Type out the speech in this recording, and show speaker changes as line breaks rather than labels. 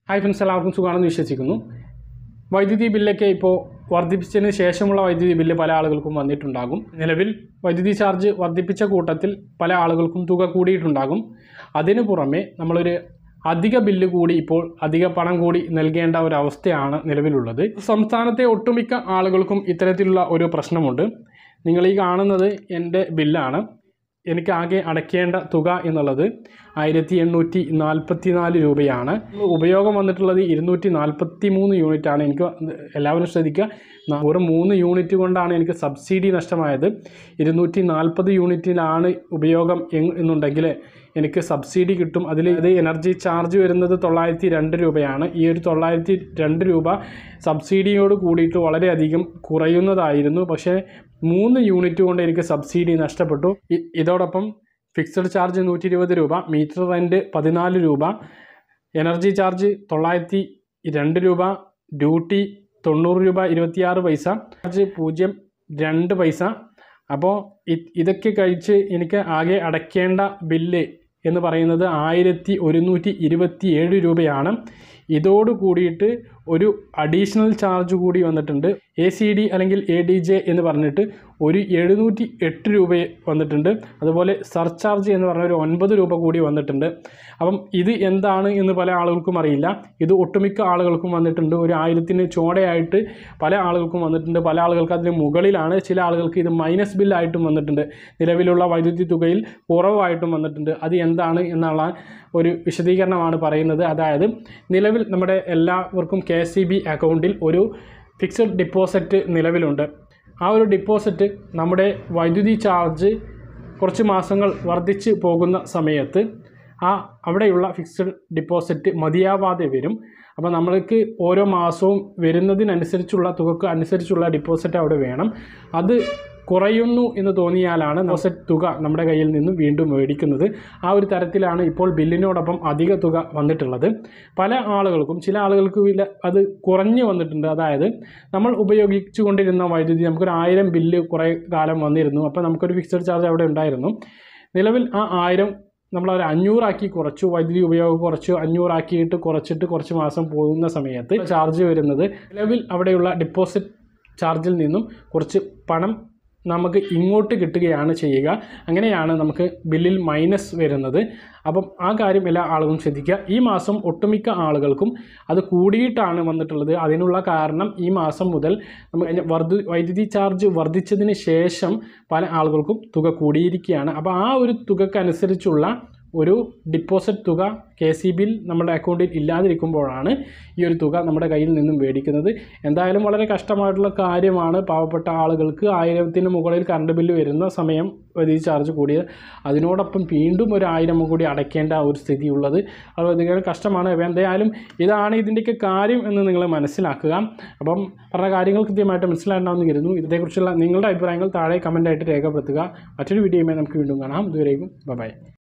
hi friends എല്ലാവർക്കും സുഖമാണെന്ന് വിശ്വസിക്കുന്നു വൈദ്യുതി ബില്ലൊക്കെ ഇപ്പോൾ വർദ്ധിപ്പിച്ചതിന് ശേഷമുള്ള വൈദ്യുതി ബില്ല് പല ആളുകൾക്കും വന്നിട്ടുണ്ടാകും നിലവിൽ വൈദ്യുതി ചാർജ് വർദ്ധിപ്പിച്ച കൂട്ടത്തിൽ പല ആളുകൾക്കും തുക കൂടിയിട്ടുണ്ടാകും അതിനു പുറമെ നമ്മളൊരു അധിക ബില്ല് കൂടി ഇപ്പോൾ അധിക പണം കൂടി നൽകേണ്ട ഒരു അവസ്ഥയാണ് നിലവിലുള്ളത് സംസ്ഥാനത്തെ ഒട്ടുമിക്ക ആളുകൾക്കും ഇത്തരത്തിലുള്ള ഒരു പ്രശ്നമുണ്ട് നിങ്ങൾ ഈ കാണുന്നത് എൻ്റെ ബില്ലാണ് എനിക്ക് ആകെ അടയ്ക്കേണ്ട തുക എന്നുള്ളത് ആയിരത്തി എണ്ണൂറ്റി നാൽപ്പത്തി നാല് രൂപയാണ് ഉപയോഗം വന്നിട്ടുള്ളത് ഇരുന്നൂറ്റി നാൽപ്പത്തി മൂന്ന് യൂണിറ്റാണ് എനിക്ക് എല്ലാവരും ശ്രദ്ധിക്കുക ന- വെറും മൂന്ന് യൂണിറ്റ് കൊണ്ടാണ് എനിക്ക് സബ്സിഡി നഷ്ടമായത് ഇരുന്നൂറ്റി നാൽപ്പത് യൂണിറ്റിലാണ് ഉപയോഗം എങ് എന്നുണ്ടെങ്കിൽ എനിക്ക് സബ്സിഡി കിട്ടും അതിൽ ഇത് എനർജി ചാർജ് വരുന്നത് തൊള്ളായിരത്തി രണ്ട് രൂപയാണ് ഈ ഒരു തൊള്ളായിരത്തി രണ്ട് രൂപ സബ്സിഡിയോട് കൂടിയിട്ട് വളരെയധികം കുറയുന്നതായിരുന്നു പക്ഷേ മൂന്ന് യൂണിറ്റ് കൊണ്ട് എനിക്ക് സബ്സിഡി നഷ്ടപ്പെട്ടു ഇ- ഇതോടൊപ്പം ഫിക്സഡ് ചാർജ് നൂറ്റി ഇരുപത് രൂപ മീറ്റർ റെൻറ്റ് പതിനാല് രൂപ എനർജി ചാർജ് തൊള്ളായിരത്തി രണ്ട് രൂപ ഡ്യൂട്ടി തൊണ്ണൂറ് രൂപ ഇരുപത്തിയാറ് പൈസ ചാർജ് പൂജ്യം രണ്ട് പൈസ അപ്പോൾ ഇതൊക്കെ കഴിച്ച് എനിക്ക് ആകെ അടയ്ക്കേണ്ട ബില്ല് എന്ന് പറയുന്നത് ആയിരത്തി ഒരുന്നൂറ്റി ഇരുപത്തി ഏഴ് രൂപയാണ് ഇതോട് കൂടിയിട്ട് ഒരു അഡീഷണൽ ചാർജ് കൂടി വന്നിട്ടുണ്ട് എ സി ഡി അല്ലെങ്കിൽ എ ഡി ജെ എന്ന് പറഞ്ഞിട്ട് ഒരു എഴുന്നൂറ്റി എട്ട് രൂപ വന്നിട്ടുണ്ട് അതുപോലെ സർചാർജ് എന്ന് പറഞ്ഞ ഒരു ഒൻപത് രൂപ കൂടി വന്നിട്ടുണ്ട് അപ്പം ഇത് എന്താണ് എന്ന് പല ആളുകൾക്കും അറിയില്ല ഇത് ഒട്ടുമിക്ക ആളുകൾക്കും വന്നിട്ടുണ്ട് ഒരു ആയിരത്തിന് ചോടയായിട്ട് പല ആളുകൾക്കും വന്നിട്ടുണ്ട് പല ആളുകൾക്ക് അതിന് മുകളിലാണ് ചില ആളുകൾക്ക് ഇത് മൈനസ് ബില്ലായിട്ടും വന്നിട്ടുണ്ട് നിലവിലുള്ള വൈദ്യുതി തുകയിൽ കുറവായിട്ടും വന്നിട്ടുണ്ട് അത് എന്താണ് എന്നുള്ള ഒരു വിശദീകരണമാണ് പറയുന്നത് അതായത് നിലവിൽ നമ്മുടെ എല്ലാവർക്കും കെ എസ് സി ബി അക്കൗണ്ടിൽ ഒരു ഫിക്സഡ് ഡിപ്പോസിറ്റ് നിലവിലുണ്ട് ആ ഒരു ഡിപ്പോസിറ്റ് നമ്മുടെ വൈദ്യുതി ചാർജ് കുറച്ച് മാസങ്ങൾ വർദ്ധിച്ച് പോകുന്ന സമയത്ത് ആ അവിടെയുള്ള ഫിക്സഡ് ഡിപ്പോസിറ്റ് മതിയാവാതെ വരും അപ്പോൾ നമ്മൾക്ക് ഓരോ മാസവും വരുന്നതിനനുസരിച്ചുള്ള തുകക്ക് അനുസരിച്ചുള്ള ഡിപ്പോസിറ്റ് അവിടെ വേണം അത് കുറയുന്നു എന്ന് തോന്നിയാലാണ് ഡെപ്പോസിറ്റ് തുക നമ്മുടെ കയ്യിൽ നിന്നും വീണ്ടും മേടിക്കുന്നത് ആ ഒരു തരത്തിലാണ് ഇപ്പോൾ ബില്ലിനോടൊപ്പം അധിക തുക വന്നിട്ടുള്ളത് പല ആളുകൾക്കും ചില ആളുകൾക്ക് വില അത് കുറഞ്ഞു വന്നിട്ടുണ്ട് അതായത് നമ്മൾ ഉപയോഗിച്ചു കൊണ്ടിരുന്ന വൈദ്യുതി നമുക്കൊരു ആയിരം ബില്ല് കുറേ കാലം വന്നിരുന്നു അപ്പോൾ നമുക്കൊരു ഫിക്സഡ് ചാർജ് അവിടെ ഉണ്ടായിരുന്നു നിലവിൽ ആ ആയിരം നമ്മൾ ഒരു അഞ്ഞൂറാക്കി കുറച്ചു വൈദ്യുതി ഉപയോഗം കുറച്ചു അഞ്ഞൂറാക്കിയിട്ട് കുറച്ചിട്ട് കുറച്ച് മാസം പോകുന്ന സമയത്ത് ചാർജ് വരുന്നത് നിലവിൽ അവിടെയുള്ള ഡിപ്പോസിറ്റ് ചാർജിൽ നിന്നും കുറച്ച് പണം നമുക്ക് ഇങ്ങോട്ട് കിട്ടുകയാണ് ചെയ്യുക അങ്ങനെയാണ് നമുക്ക് ബില്ലിൽ മൈനസ് വരുന്നത് അപ്പം ആ കാര്യം എല്ലാ ആളുകളും ശ്രദ്ധിക്കുക ഈ മാസം ഒട്ടുമിക്ക ആളുകൾക്കും അത് കൂടിയിട്ടാണ് വന്നിട്ടുള്ളത് അതിനുള്ള കാരണം ഈ മാസം മുതൽ നമുക്ക് വർദ്ധ വൈദ്യുതി ചാർജ് വർദ്ധിച്ചതിന് ശേഷം പല ആളുകൾക്കും തുക കൂടിയിരിക്കുകയാണ് അപ്പോൾ ആ ഒരു തുകക്കനുസരിച്ചുള്ള ഒരു ഡിപ്പോസിറ്റ് തുക കെ സി ബിയിൽ നമ്മുടെ അക്കൗണ്ടിൽ ഇല്ലാതിരിക്കുമ്പോഴാണ് ഈ ഒരു തുക നമ്മുടെ കയ്യിൽ നിന്നും മേടിക്കുന്നത് എന്തായാലും വളരെ കഷ്ടമായിട്ടുള്ള കാര്യമാണ് പാവപ്പെട്ട ആളുകൾക്ക് ആയിരത്തിന് മുകളിൽ കറണ്ട് ബില്ല് വരുന്ന സമയം വൈദ്യുതി ചാർജ് കൂടിയത് അതിനോടൊപ്പം വീണ്ടും ഒരു ആയിരം കൂടി അടയ്ക്കേണ്ട ഒരു സ്ഥിതി ഉള്ളത് വളരെയധികം കഷ്ടമാണ് അപ്പോൾ എന്തായാലും ഇതാണ് ഇതിൻ്റെയൊക്കെ കാര്യം എന്ന് നിങ്ങൾ മനസ്സിലാക്കുക അപ്പം പറഞ്ഞ കാര്യങ്ങൾ കൃത്യമായിട്ട് മനസ്സിലായിട്ടുണ്ടാവുന്ന കരുതുന്നു ഇതേക്കുറിച്ചുള്ള നിങ്ങളുടെ അഭിപ്രായങ്ങൾ താഴെ കമൻ്റായിട്ട് രേഖപ്പെടുത്തുക മറ്റൊരു വീഡിയോയുമായി നമുക്ക് വീണ്ടും കാണാം ഇതുവരെയും ബൈ